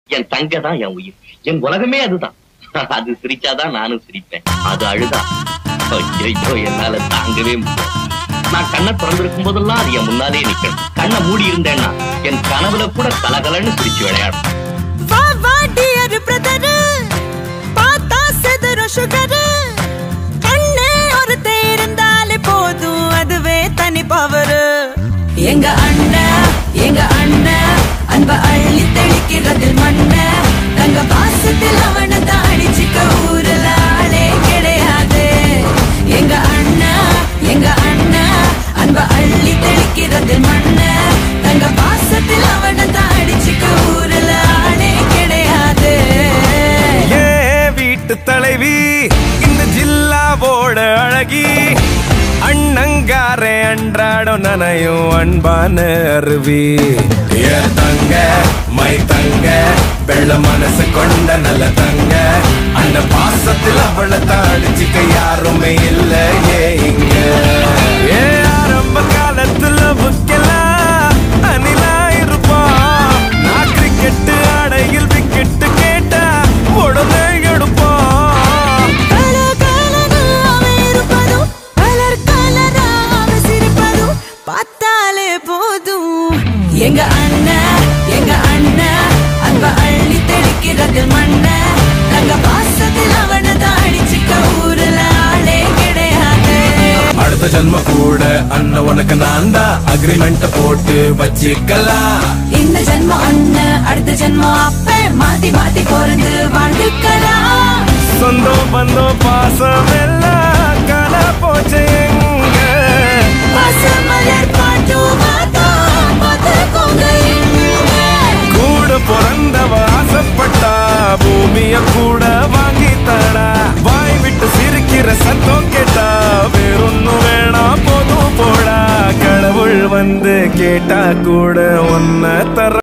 என் தங்க தான் என் உயிர் என் உலகமே அதுதான் அது சிரிச்சாதான் நானும் சிரிப்பேன் அது அழுதா ஐயோ என்னால தாங்கவே முடியாது நான் கண்ணை திறந்திருக்கும் போதெல்லாம் அது என் முன்னாலே நிக்கணும் கண்ணை மூடி இருந்தேன்னா என் கனவுல கூட கலகலன்னு சிரிச்சு விளையாடும் வா வா டியர் பிரதர் பார்த்தா செதற சுகர் கண்ணே ஒருத்தே இருந்தாலே போதும் அதுவே தனி பவர் எங்க அண்ணன் எங்க அண்ணன் அன்ப அள்ளி தெளிக்கிறதில் மண்ண தங்க பாசத்தில் அவனை தாடிச்சுக்க ஊருல ஆளே கிடையாது எங்க அண்ணா எங்க அண்ணா அன்ப அள்ளி தெளிக்கிறதில் மண்ண தங்க பாசத்தில் அவனை தாடிச்சுக்க ஊருல ஆளே கிடையாது ஏ வீட்டு தலைவி இந்த ஜில்லாவோட அழகி அண்ணங்காரே அன்றாடம் நனையும் அன்பான அருவி ஏ தங்க மை தங்க வெள்ள மனசு கொண்ட நல்ல தங்க அந்த பாசத்தில் அவளை தாடிச்சுக்க யாருமே இல்ல ஏ இங்க ஏ ஆரம்ப காலத்துல புக்கெல்லாம் அணிலா இருப்போம் நான் கிரிக்கெட்டு ஆடையில் விக்கெட்டு கேட்டா உடனே எடுப்போம் கலகலன்னு அவன் இருப்பதும், கலர் கலரா அவன் சிரிப்பதும் பார்த்தாலே போதும் எங்க அண்ணன் எங்க அண்ணன் அன்ப அள்ளி தெளிக்கிறது மண்ண தங்க பாசத்தில் அவனை தாடிச்சுக்க ஊருல ஆளே கிடையாது அடுத்த ஜன்ம கூட அண்ணன் உனக்கு நான் தான் அக்ரிமெண்ட் போட்டு வச்சுக்கலாம் இந்த ஜென்மம் அண்ணன் அடுத்த ஜென்மம் அப்ப மாத்தி மாத்தி பிறந்து வாழ்ந்துக்கலாம் சொந்தம் பந்தம் பாசம் எல்லாம் காண போச்சு எங்க பசுமலர் பாட்டும் மாத்தோம் பார்த்துக்கோங்க இங்க. கூட பிறந்தவ ஆசைப்பட்டா பூமிய கூட வாங்கி தடா வாய் விட்டு சிரிக்கிற சத்தம் கேட்டா வேறொன்னும் வேணாம் போதும் போடா கடவுள் வந்து கேட்டா கூட ஒன்ன தர